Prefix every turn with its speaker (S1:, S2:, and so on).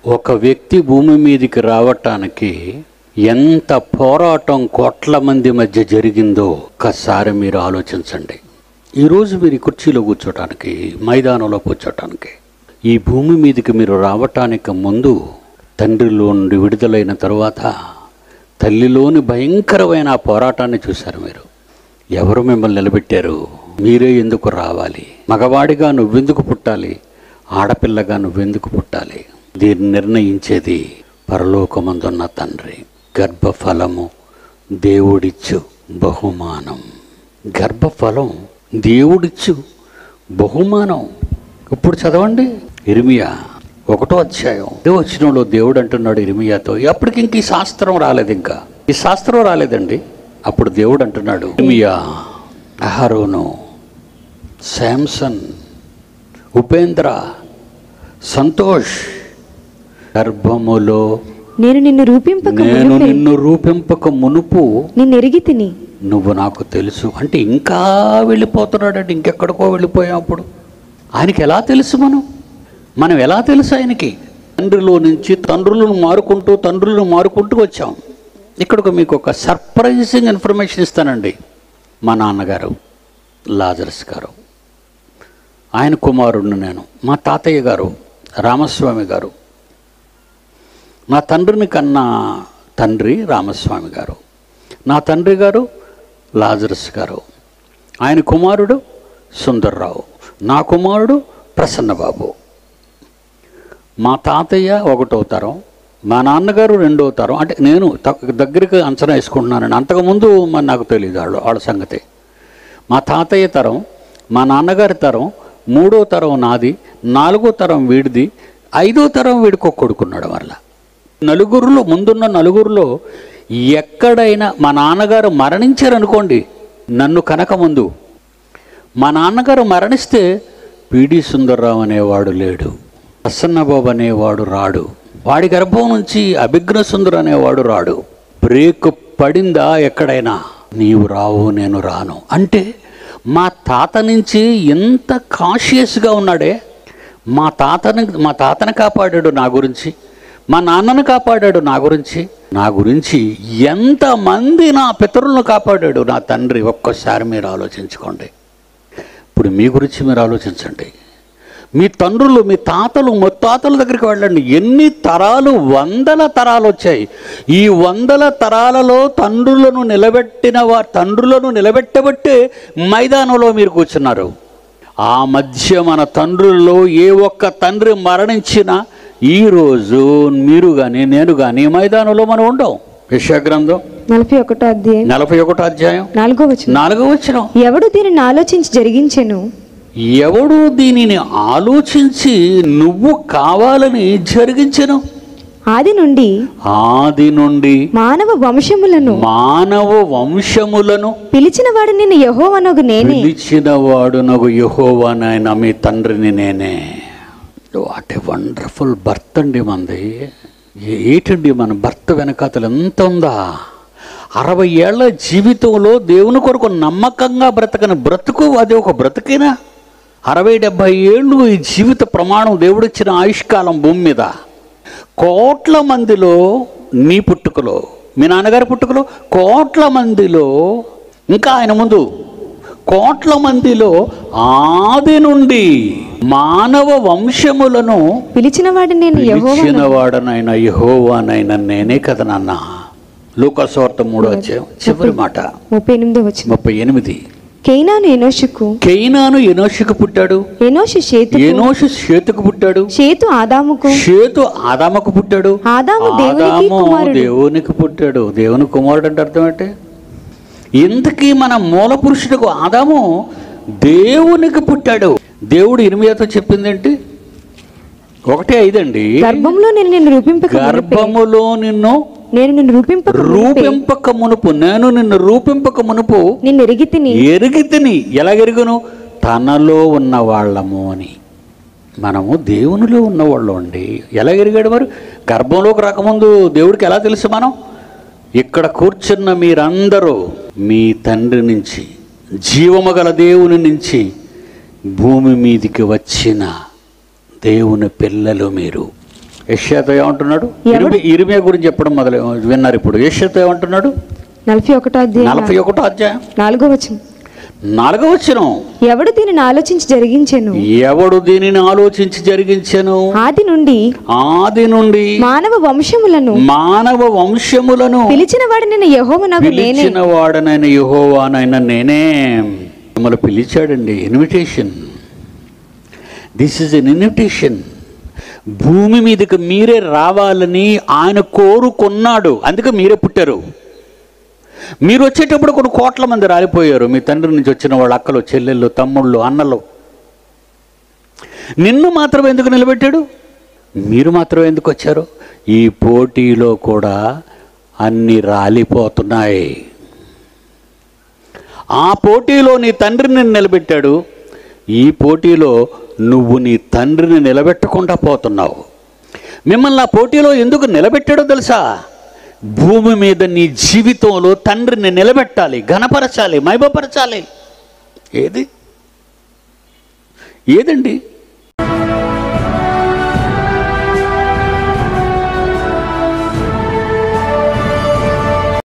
S1: ఒక వ్యక్తి భూమి మీదకి రావటానికి ఎంత పోరాటం కోట్ల మంది మధ్య జరిగిందో ఒక్కసారి మీరు ఆలోచించండి ఈరోజు మీరు ఈ కుర్చీలో కూర్చోటానికి మైదానంలో కూర్చోటానికి ఈ భూమి మీదకి మీరు రావటానికి ముందు తండ్రిలో నుండి విడుదలైన తరువాత తల్లిలోని భయంకరమైన ఆ పోరాటాన్ని చూశారు మీరు ఎవరు మిమ్మల్ని నిలబెట్టారు మీరే ఎందుకు రావాలి మగవాడిగా నువ్వెందుకు పుట్టాలి ఆడపిల్లగా నువ్వెందుకు పుట్టాలి దీన్ని నిర్ణయించేది పరలోకమందున్న తండ్రి గర్భఫలము దేవుడిచ్చు బహుమానం గర్భఫలం దేవుడిచ్చు బహుమానం ఇప్పుడు చదవండి ఇరిమియా ఒకటో అధ్యాయం ఇదే వచ్చినంలో దేవుడు అంటున్నాడు ఇరిమియాతో అప్పటికి ఇంక ఈ శాస్త్రం రాలేదు ఇంకా ఈ శాస్త్రం రాలేదండి అప్పుడు దేవుడు అంటున్నాడు ఇరిమియా అహరోను శాంసన్ ఉపేంద్ర సంతోష్ గర్భములో
S2: నేను నిన్ను రూపింపక
S1: నేను
S2: మునుపే
S1: నిన్ను రూపింపక మునుపు
S2: నిన్ను ఎరిగి తిని
S1: నువ్వు నాకు తెలుసు అంటే ఇంకా వెళ్ళిపోతున్నాడంటే ఇంకెక్కడికో వెళ్ళిపోయాం అప్పుడు ఆయనకి ఎలా తెలుసు మనం మనం ఎలా తెలుసు ఆయనకి తండ్రిలో నుంచి తండ్రులను మారుకుంటూ తండ్రులను మారుకుంటూ వచ్చాం ఇక్కడికి మీకు ఒక సర్ప్రైజింగ్ ఇన్ఫర్మేషన్ ఇస్తానండి మా నాన్నగారు లాజరస్ గారు ఆయన కుమారుడిని నేను మా తాతయ్య గారు రామస్వామి గారు నా తండ్రిని కన్నా తండ్రి రామస్వామి గారు నా తండ్రి గారు లాజరస్ గారు ఆయన కుమారుడు సుందర్రావు నా కుమారుడు ప్రసన్నబాబు మా తాతయ్య ఒకటో తరం మా నాన్నగారు రెండో తరం అంటే నేను తక్- దగ్గరికి అంచనా వేసుకుంటున్నానండి అంతకుముందు మరి నాకు తెలియదు వాళ్ళు వాళ్ళ సంగతి మా తాతయ్య తరం మా నాన్నగారి తరం మూడో తరం నాది నాలుగో తరం వీడిది ఐదో తరం వీడికి ఒక కొడుకున్నాడు వల్ల నలుగురిలో ముందున్న నలుగురిలో ఎక్కడైనా మా నాన్నగారు మరణించారనుకోండి నన్ను కనక ముందు మా నాన్నగారు మరణిస్తే పిడి సుందర్రావు అనేవాడు లేడు ప్రసన్నబాబు అనేవాడు రాడు వాడి గర్భం నుంచి అభిజ్ఞ సుందర్ అనేవాడు రాడు బ్రేక్ పడిందా ఎక్కడైనా నీవు రావు నేను రాను అంటే మా తాత నుంచి ఎంత కాషియస్గా ఉన్నాడే మా తాతని మా తాతని కాపాడాడు నా గురించి మా నాన్నను కాపాడాడు నా గురించి నా గురించి ఎంతమంది నా పితరులను కాపాడాడు నా తండ్రి ఒక్కసారి మీరు ఆలోచించుకోండి ఇప్పుడు మీ గురించి మీరు ఆలోచించండి మీ తండ్రులు మీ తాతలు ముత్తాతల దగ్గరికి వెళ్ళండి ఎన్ని తరాలు వందల తరాలు వచ్చాయి ఈ వందల తరాలలో తండ్రులను నిలబెట్టిన వా తండ్రులను నిలబెట్టబట్టే మైదానంలో మీరు కూర్చున్నారు ఆ మధ్య మన తండ్రుల్లో ఏ ఒక్క తండ్రి మరణించినా ఈరోజు మీరు కానీ నేను కానీ మైదానంలో మనం ఉండం యశాగ్రంథం
S2: నలభై ఒకటో అధ్యాయం
S1: నలభై ఒకటో అధ్యాయం
S2: నాలుగో వచ్చిన
S1: నాలుగో వచ్చిన
S2: ఎవడు దీనిని ఆలోచించి జరిగించెను
S1: ఎవడు దీనిని ఆలోచించి నువ్వు కావాలని జరిగించను
S2: ఆది నుండి
S1: ఆది నుండి
S2: మానవ వంశములను
S1: మానవ వంశములను
S2: పిలిచిన వాడు నిన్ను యహోవనగు నేనే
S1: పిలిచిన వాడు నగు యహోవానైన మీ తండ్రిని నేనే వాట్ ఏ వండర్ఫుల్ బర్త్ అండి మంది ఏ- ఏంటండి మన భర్త వెనకాతలు ఎంత ఉందా అరవై ఏళ్ల జీవితంలో దేవుని కొరకు నమ్మకంగా బ్రతకని బ్రతుకు అది ఒక బ్రతుకేనా అరవై డెబ్భై ఏళ్ళు ఈ జీవిత ప్రమాణం దేవుడిచ్చిన ఆయుష్కాలం భూమి మీద కోట్ల మందిలో నీ పుట్టుకలో మీ నాన్నగారి పుట్టుకలో కోట్ల మందిలో ఇంకా ఆయన ముందు కోట్ల మందిలో ఆది నుండి మానవ వంశములను
S2: పిలిచిన వాడు నేను యహోవా
S1: పిలిచిన వాడనైన యహోవానైన నేనే కదా నాన్న లూకాస్వార్త మూడో అధ్యాయం చివరి మాట
S2: ముప్పై ఎనిమిదో వచ్చిన
S1: ముప్పై ఎనిమిది
S2: కేనాను ఎనోషుకు
S1: కెయినాను ఎనోషుకు పుట్టాడు
S2: ఎనోషు షేతు
S1: ఎనోషు షేతుకు పుట్టాడు
S2: షేతు ఆదాముకు
S1: షేతు ఆదాముకు పుట్టాడు
S2: ఆదాము దేవునికి
S1: ఆదాము
S2: కుమారుడు
S1: దేవునికి పుట్టాడు దేవుని కుమారుడు అంటే అర్థం ఏంటి ఇంతకీ మన మూల పురుషుడికి ఆదాము దేవునికి పుట్టాడు దేవుడు ఇనిమియాతో చెప్పిందేంటి ఒకటే ఐదండి
S2: గర్భంలో నేను నిన్ను రూపింపక మునుపే,
S1: గర్భములో నిన్ను
S2: నేను నిన్ను రూపింపక మునుపే
S1: రూపింపక మునుపు నేను నిన్ను రూపింపక మునుపు
S2: నిన్ను ఎరిగి తిని
S1: ఎరిగితిని ఎలాగెరుగును తనలో ఉన్న వాళ్ళము అని మనము దేవునిలో ఉన్నవాళ్ళం అండి ఎలా ఎరిగాడు మరి గర్భంలోకి రాకముందు దేవుడికి ఎలా తెలుసు మనం ఇక్కడ కూర్చున్న మీరందరూ మీ తండ్రి నుంచి జీవము గల దేవుని నుంచి భూమి మీదికి వచ్చిన దేవుని పిల్లలు మీరు యశ్యాతో ఏమంటున్నాడు
S2: ఎవడు?
S1: ఇరిమి ఇరిమియా గురించి చెప్పడం మొదలు విన్నారు ఇప్పుడు యశ్యాతో ఏమంటున్నాడు
S2: నలభై ఒకటో అధ్యాయం
S1: నలభై ఒకటో అధ్యాయం
S2: నాలుగో వచనం
S1: నాలుగో వచ్చినం
S2: ఎవడు దీనిని ఆలోచించి జరిగించెను
S1: ఎవడు దీనిని ఆలోచించి జరిగించెను
S2: ఆది నుండి
S1: ఆది నుండి
S2: మానవ వంశములను
S1: మానవ వంశములను
S2: పిలిచిన వాడు నేను యహోవనగు నేనే
S1: పిలిచిన వాడనైన యహోవానైన నేనే మిమ్మల్ని పిలిచాడండి invitation this is an invitation భూమి మీదకి మీరే రావాలని ఆయన కోరుకున్నాడు అందుకే మీరే పుట్టారు మీరు వచ్చేటప్పుడు కొన్ని కోట్ల మంది రాలిపోయారు మీ తండ్రి నుంచి వచ్చిన వాళ్ళ అక్కలు చెల్లెళ్ళు తమ్ముళ్ళు అన్నలు నిన్ను మాత్రం ఎందుకు నిలబెట్టాడు మీరు మాత్రం ఎందుకు వచ్చారు ఈ పోటీలో కూడా అన్ని రాలిపోతున్నాయి ఆ పోటీలో నీ తండ్రిని నిలబెట్టాడు ఈ పోటీలో నువ్వు నీ తండ్రిని నిలబెట్టకుండా పోతున్నావు మిమ్మల్ని ఆ పోటీలో ఎందుకు నిలబెట్టాడో తెలుసా భూమి మీద నీ జీవితంలో తండ్రిని నిలబెట్టాలి ఘనపరచాలి మైబపరచాలి ఏది ఏదండి